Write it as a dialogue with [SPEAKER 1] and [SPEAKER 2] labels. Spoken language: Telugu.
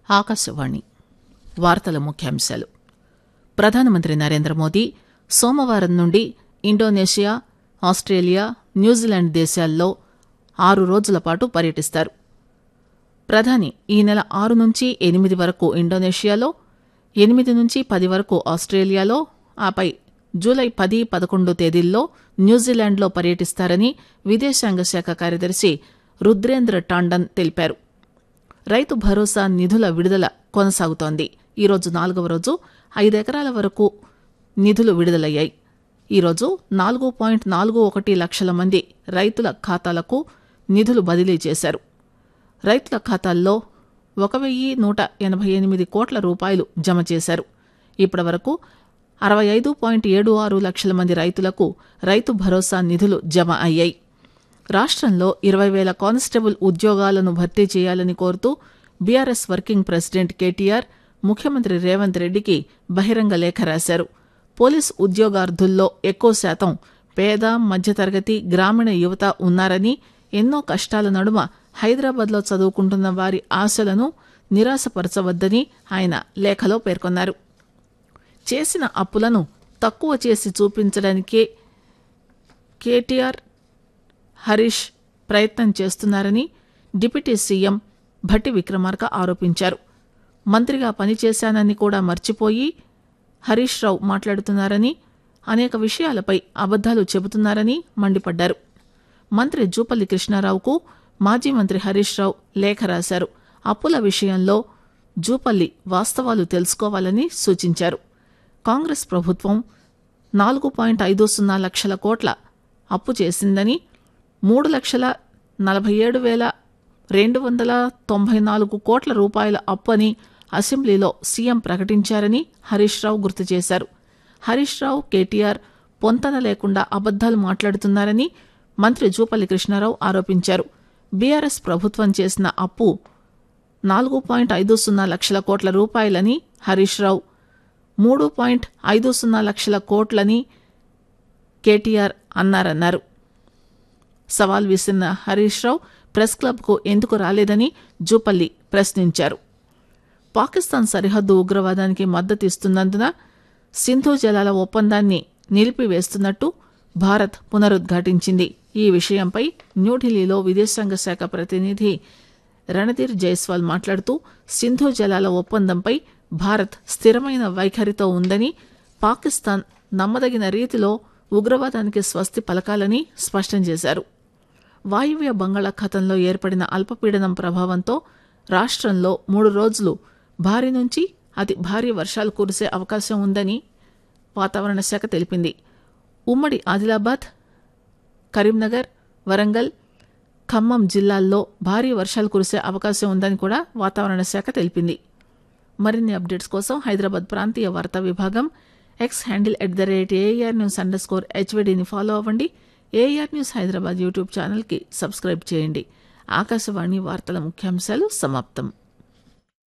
[SPEAKER 1] ఆకాశవాణి వార్తల ముఖ్యాంశాలు ప్రధానమంత్రి నరేంద్ర మోదీ సోమవారం నుండి ఇండోనేషియా ఆస్ట్రేలియా న్యూజిలాండ్ దేశాల్లో ఆరు రోజుల పాటు పర్యటిస్తారు ప్రధాని ఈ నెల ఆరు నుంచి ఎనిమిది వరకు ఇండోనేషియాలో ఎనిమిది నుంచి పది వరకు ఆస్ట్రేలియాలో ఆపై జూలై పది పదకొండు తేదీల్లో న్యూజిలాండ్లో పర్యటిస్తారని విదేశాంగ శాఖ కార్యదర్శి రుద్రేంద్ర టాండన్ తెలిపారు రైతు భరోసా నిధుల విడుదల కొనసాగుతోంది ఈరోజు నాలుగవ రోజు ఐదెకరాల వరకు నిధులు విడుదలయ్యాయి ఈరోజు నాలుగు పాయింట్ నాలుగు ఒకటి లక్షల మంది రైతుల ఖాతాలకు నిధులు బదిలీ చేశారు రైతుల ఖాతాల్లో ఒక వెయ్యి నూట ఎనభై ఎనిమిది కోట్ల రూపాయలు జమ చేశారు ఇప్పటి వరకు అరవై ఐదు పాయింట్ ఏడు ఆరు లక్షల మంది రైతులకు రైతు భరోసా నిధులు జమ అయ్యాయి రాష్ట్రంలో ఇరవై వేల కానిస్టేబుల్ ఉద్యోగాలను భర్తీ చేయాలని కోరుతూ బీఆర్ఎస్ వర్కింగ్ ప్రెసిడెంట్ కేటీఆర్ ముఖ్యమంత్రి రేవంత్ రెడ్డికి బహిరంగ లేఖ రాశారు పోలీస్ ఉద్యోగార్థుల్లో ఎక్కువ శాతం పేద మధ్యతరగతి గ్రామీణ యువత ఉన్నారని ఎన్నో కష్టాల నడుమ హైదరాబాద్లో చదువుకుంటున్న వారి ఆశలను నిరాశపరచవద్దని ఆయన లేఖలో పేర్కొన్నారు చేసిన అప్పులను తక్కువ చేసి చూపించడానికే కేటీఆర్ హరీష్ ప్రయత్నం చేస్తున్నారని డిప్యూటీ సీఎం భట్టి విక్రమార్క ఆరోపించారు మంత్రిగా పనిచేశానని కూడా మర్చిపోయి హరీష్ రావు మాట్లాడుతున్నారని అనేక విషయాలపై అబద్దాలు చెబుతున్నారని మండిపడ్డారు మంత్రి జూపల్లి కృష్ణారావుకు మాజీ మంత్రి హరీష్ రావు లేఖ రాశారు అప్పుల విషయంలో జూపల్లి వాస్తవాలు తెలుసుకోవాలని సూచించారు కాంగ్రెస్ ప్రభుత్వం నాలుగు పాయింట్ ఐదు సున్నా లక్షల కోట్ల అప్పు చేసిందని మూడు లక్షల నలభై ఏడు వేల రెండు వందల తొంభై నాలుగు కోట్ల రూపాయల అప్పు అని అసెంబ్లీలో సీఎం ప్రకటించారని హరీష్ రావు గుర్తు చేశారు హరీష్ రావు కేటీఆర్ పొంతన లేకుండా అబద్దాలు మాట్లాడుతున్నారని మంత్రి జూపల్లి కృష్ణారావు ఆరోపించారు బీఆర్ఎస్ ప్రభుత్వం చేసిన అప్పు నాలుగు పాయింట్ ఐదు సున్నా లక్షల కోట్ల రూపాయలని హరీష్ రావు మూడు పాయింట్ ఐదు సున్నా లక్షల కోట్లని కేటీఆర్ అన్నారన్నారు సవాల్ విసిరిన హరీష్ రావు ప్రెస్ క్లబ్కు ఎందుకు రాలేదని జూపల్లి ప్రశ్నించారు పాకిస్తాన్ సరిహద్దు ఉగ్రవాదానికి మద్దతు ఇస్తున్నందున సింధు జలాల ఒప్పందాన్ని నిలిపివేస్తున్నట్టు భారత్ పునరుద్ఘాటించింది ఈ విషయంపై న్యూఢిల్లీలో విదేశాంగ శాఖ ప్రతినిధి రణధీర్ జైస్వాల్ మాట్లాడుతూ సింధు జలాల ఒప్పందంపై భారత్ స్థిరమైన వైఖరితో ఉందని పాకిస్తాన్ నమ్మదగిన రీతిలో ఉగ్రవాదానికి స్వస్తి పలకాలని స్పష్టం చేశారు వాయువ్య బంగాళాఖాతంలో ఏర్పడిన అల్పపీడనం ప్రభావంతో రాష్ట్రంలో మూడు రోజులు భారీ నుంచి అతి భారీ వర్షాలు కురిసే అవకాశం ఉందని వాతావరణ శాఖ తెలిపింది ఉమ్మడి ఆదిలాబాద్ కరీంనగర్ వరంగల్ ఖమ్మం జిల్లాల్లో భారీ వర్షాలు కురిసే అవకాశం ఉందని కూడా వాతావరణ శాఖ తెలిపింది మరిన్ని అప్డేట్స్ కోసం హైదరాబాద్ ప్రాంతీయ వార్తా విభాగం X handle at the rate AR news underscore హెచ్వీడీని ఫాలో అవ్వండి ఏఆర్ న్యూస్ హైదరాబాద్ యూట్యూబ్ ఛానల్కి సబ్స్క్రైబ్ చేయండి ఆకాశవాణి వార్తల ముఖ్యాంశాలు సమాప్తం